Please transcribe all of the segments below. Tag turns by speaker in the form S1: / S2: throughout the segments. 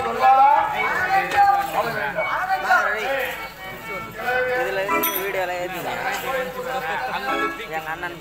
S1: இதுல இருந்து வீடியோல ஏற்றுங்க எங்க அண்ணன்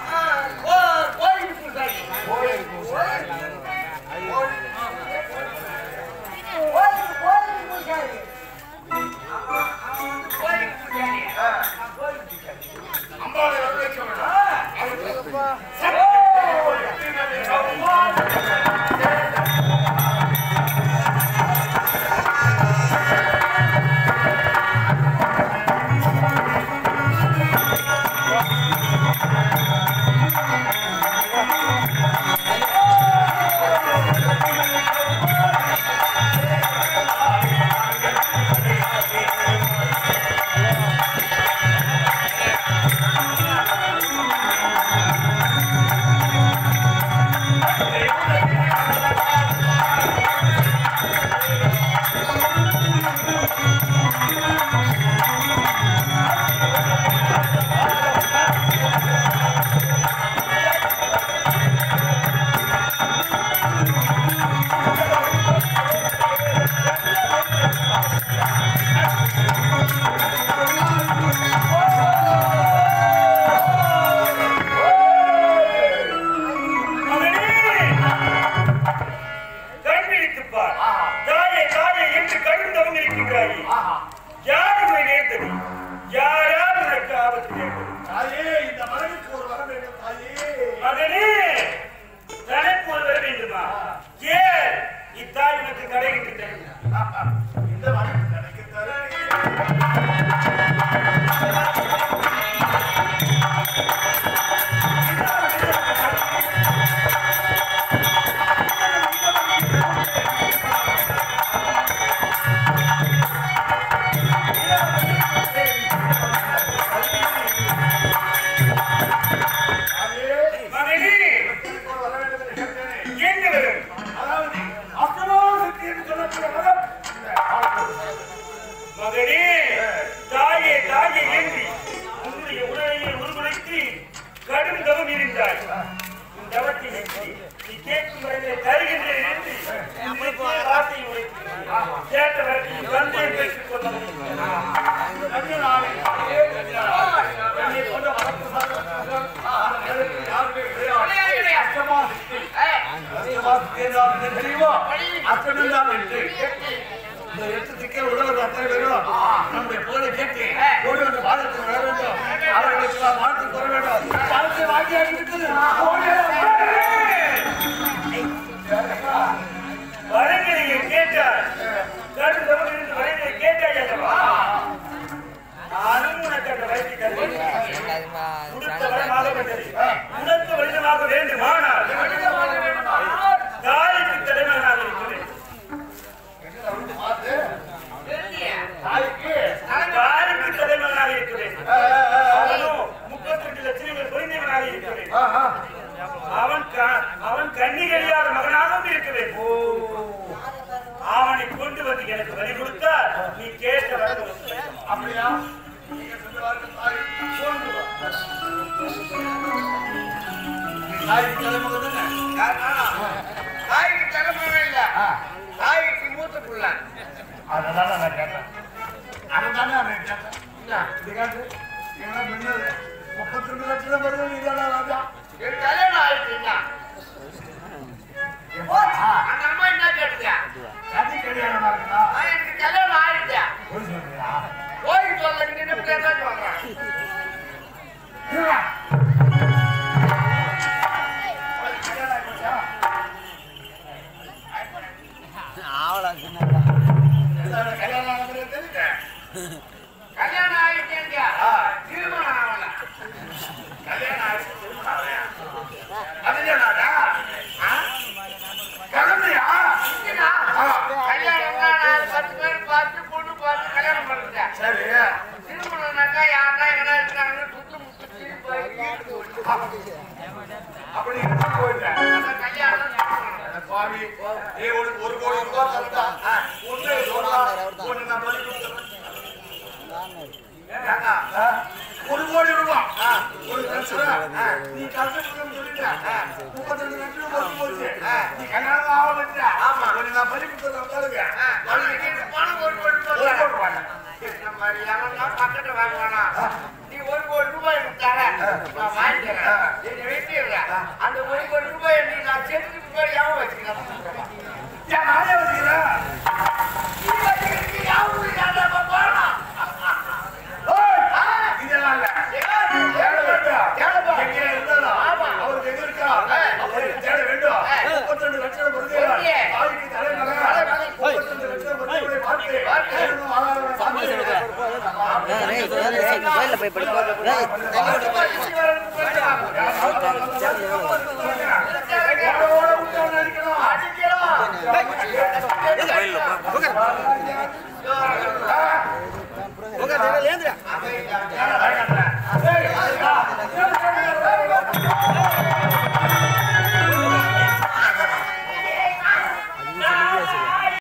S2: கண்விழித்துப்பார் தாயே தாயே என்று கழுந்தவங்க இருக்கின்றாயே யார் உன்னை நேர்ந்தது யாரால் உனக்கு ஆபத்து நேர்ந்தது மகனே தனக்கு ஒரு வர வேண்டுமா ஏன் இத்தாய் உனக்கு கடைகின்றது மகனே எங்க வரும் மகனே தாயே தாயே என்று உன்னுடைய உடலையை உருகுலைத்து கடும் தவம் இருந்தாய் உன் தவத்தை நிறுத்தி நீ கேட்கும் வரையிலே தருகின்றேன் என்று உன்னுடைய வார்த்தை உரைக்கிறேன் கேட்ட வரைக்கும் தந்தையை பேசிக் கொள்ள என்னை கொண்ட வரங்களை கேட்டார் கடும் தவம் இருந்து வரங்களை கேட்டாய் அல்லவா நானும் உனக்கு அந்த வயசை தருகிறேன் உடுத்த வரமாக வேண்டது உனக்கு வலிதமாக வேண்டுமானால் தாய்க்கு தலைமகனாக இருக்கிறேன் தாய்க்கு தலைமகனாக இருக்கிறேன் அவனோ முப்பத்தி ரெண்டு லட்சங்கள் குறைந்தவனாக இருக்கிறேன் அவன் க- அவன் கன்னிகரியாத மகனாகவும் இருக்கிறேன் அவனை கொண்டு வந்து எனக்கு வழி கொடுத்தால் நீ கேட்ட வரது
S3: அப்படியா
S2: கொண்டு வா
S3: தாய்க்கு தலைமுறை தானே
S4: தாய்க்கு தலைமுறை இல்ல தாய்க்கு மூத்த புள்ள
S3: அதனால நான் கேட்டேன் அதுதானே நான் கேட்டேன் இது கேட்டு என்ன மின்னது முப்பத்தி ரெண்டு லட்சம் வருது நீதானா ராஜா
S4: எனக்கு கல்யாணம் ஆயிடுச்சுங்க
S3: ஆ,
S4: அந்த அம்மா என்ன கேட்டுங்க
S3: கதி கல்யாணமா இருக்குதா
S4: ஆ, எனக்கு கல்யாணம் ஆயிடுச்சு
S3: போய் சொல்றியா
S4: கோயில் சொல்ல நீங்க என்ன பேர் தான் சொல்றேன்
S3: இருடா.
S1: ஆவலா சின்னதா
S3: கல்யாணம் ஆனது தெரியுதே.
S4: கல்யாணம் ஆயிடுச்சுங்க திருமணம் ஆகல
S3: கல்யாணம் ஆயிடுச்சு, திரும்ப ஆகலையா? அது என்னடா? ஆ? கிளம்பியா?
S4: இல்லையா? கல்யாணம் தான் நான் பத்து பேர் பார்த்து பொண்ணு பார்த்து கல்யாணம் பண்ணுறேன்
S3: சரி
S4: திருமணம்னாக்கா யாருன்னா எங்கன்னா இருக்காங்கன்னு சுத்து முத்து திருப்பி
S3: அப்படி இருந்து போயிட்டேன்
S4: கல்யாணம் திருமணம்.
S3: சுவாமி ஏய், ஒரு ஒரு கோடி ரூபாய் தரட்டா ஒண்ணு சொல்லலாம் ஒண்ணு நான் பண்ணி கொடுத்துறேன் ஏங்க, ஆ, ஒரு கோடி ரூபாய் ஆ, ஒரு பிரச்சனை ஆ, நீ கஷ்டப்பட்டு சொல்லிட்ட முப்பத்தி ரெண்டு லட்சம் போச்சு போச்சு ஆ, நீ கல்யாணம் ஆக வச்ச ஆமா ஒண்ணு நான் பண்ணி கொடுத்துறேன் உட்காருங்க, உட்காருங்க.
S4: அவனுக்கு நீ பணம் ஒரு கோடி ரூபாய்
S3: ஒரு
S4: தர.
S3: கோடி ரூபாய்.
S4: இந்த மாதிரி எவனா பக்கத்துல வாங்குவானா? நீ ஒரு கோடி ரூபாய் எனக்கு தர. நான் வாங்கிக்கிறேன். என்னை வெட்டிடுறேன். அந்த ஒரு கோடி ரூபாயை நீ நான் செத்துட்டு போய் எவன் வச்சுக்கிறேன்?
S3: ஏன் நானே வச்சுக்கிறேன்?
S4: நீ வச்சுக்கிறதுக்கு எவன் உனக்கு அந்த போறான்?
S3: ஏய், இதெல்லாம் இல்ல. தேட வேண்டும்.
S4: தேடுப்பா.
S3: எங்கே இருந்தாலும்
S4: ஆமா.
S3: அவருக்கு எங்க இருக்கா? அவருக்கு தேட வேண்டும். முப்பத்திரெண்டு லட்சம் வருது.
S4: வருது.
S3: தாய்க்கு தலைமகன்.
S4: தலைமகன்.
S3: முப்பத்திரெண்டு லட்சம் வருதுகளை பார்த்து,
S4: பார்த்து.
S3: தேடணும், ஆதாரம் பார்த்து.
S1: கோயிலில் போய் படி டேய், தண்ணி விட்டு
S3: ஓட விட்டவன் அடிக்கணும்.
S1: உட்காரு, ஏந்திரா.
S3: ஏன்